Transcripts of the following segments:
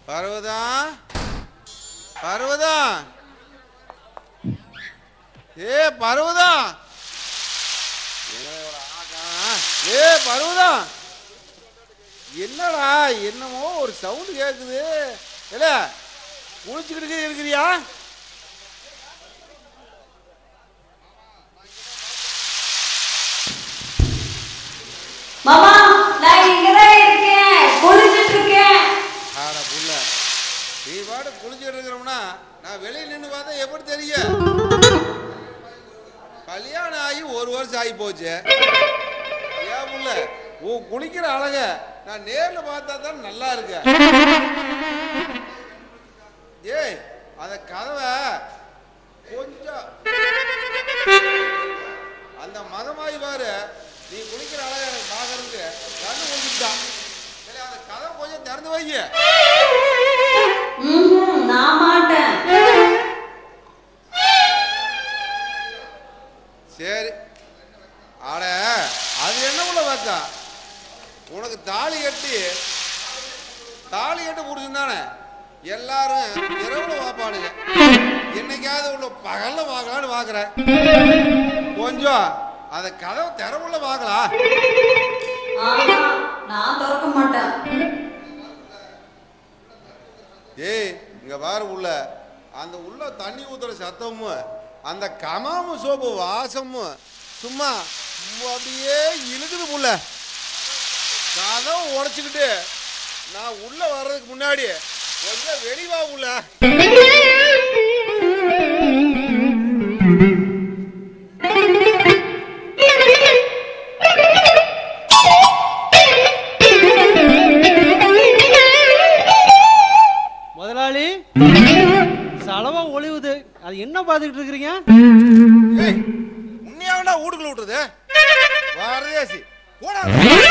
பர்வதா பர்வதா ஏ பர்வதா எங்களை இவ்வளவு ஆளா? ஏ பர்வதா என்னடா என்னமோ ஒரு சவுண்டு கேக்குது இல்ல குளிச்சுக்கிட்டு இருக்கிறியா மாமா நான் இங்கதான் இருக்கேன் குளிச்சிட்டு இருக்கேன் ஆட புள்ள நீ பாட்டு குளிச்சுட்டு இருக்கிறோம்னா நான் வெளியே நின்று பார்த்தா எப்படி தெரியும் கல்யாணம் ஆகி ஒரு வருஷம் ஆகி போச்சு ஏன் புள்ள உன் குளிக்கிற அழக நான் நேர்ல பார்த்தா தான் நல்லா இருக்க ஏய் அந்த கதவை கொஞ்சம் அந்த மகமாயி பாரு நீ குளிக்கிற அழக எனக்கு பார்க்கறதுக்கு கண்ணு குளிச்சுட்டான் அந்த கதவை கொஞ்சம் திறந்து வைங்க ம்ஹும், நான் மாட்டேன் சரி அட அது என்ன உள்ள வாக்கா உனக்கு தாலி கட்டி தாலி கட்டு புரிஞ்சும் தானே எல்லாரும் இரவுல வாப்பாடுங்க என்னைக்காவது உள்ள பகல்ல பார்க்கலான்னு பார்க்குறேன் கொஞ்சம் அந்த கதவை திறவுள்ள பார்க்கலாம் ஆமா நான் திறக்க மாட்டேன் ஏய் இங்க பாரு உள்ள அந்த உள்ள தண்ணி ஊத்துற சத்தமும் அந்த கமாமு சோப்பு வாசமும் சும்மா அப்படியே இழுக்குது புள்ள கதவை உடைச்சுக்கிட்டு நான் உள்ள வர்றதுக்கு முன்னாடி கொஞ்சம் வெளிவா உள்ள முதலாளி சலவா ஒளிவுது அது என்ன பார்த்துக்கிட்டு இருக்கிறீங்க ஏய் உன்னையாவண்டா வீட்டுக்குள்ள விட்டுறது வரதேசி போடா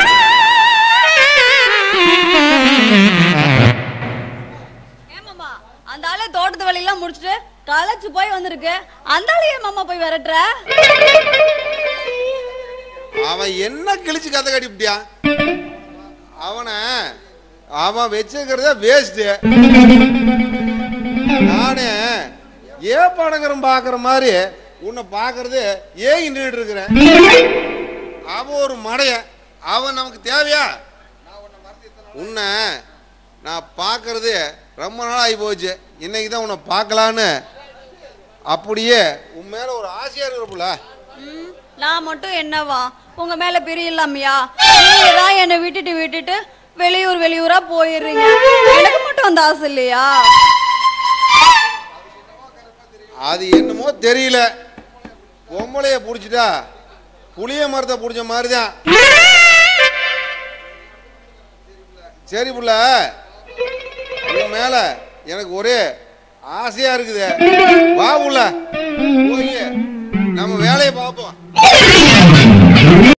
ஏமாமா அந்த ஆளே தோட்டத்து வேலையெல்லாம் முடிச்சுட்டு களைச்சு போய் வந்திருக்கு அந்த ஆளையே மாமா போய் விரட்டுற அவன் என்ன கிழிச்சு கதை கட்டிவிட்டியா அவனை அவன் வச்சிருக்கிறத வேஸ்ட்டு நானே ஏ படங்கரம் பார்க்குற மாதிரி உன்னை பார்க்கறது ஏன் நின்றுட்டு இருக்கிறேன் அவன் ஒரு மடையன் அவன் நமக்கு தேவையா உன்னை நான் பார்க்கறது ரொம்ப நாள் ஆகி போச்சு இன்னைக்கு தான் உன்னை பார்க்கலான்னு அப்படியே உன் மேலே ஒரு ஆசையாக இருக்கிறப்புல ம், நான் மட்டும் என்னவா உங்க மேல பிரிய இல்லாமையா நீங்க தான் என்னை விட்டுட்டு விட்டுட்டு வெளியூர் வெளியூரா போயிடுறீங்க எனக்கு மட்டும் அந்த ஆசை இல்லையா அது என்னமோ தெரியல பொம்பளைய பிடிச்சிட்டா புளிய மரத்தை பிடிச்ச மாதிரி தான் சரி புள்ள உன் மேல எனக்கு ஒரே ஆசையா இருக்குது வா புள்ள போய் நம்ம வேலையை பார்ப்போம்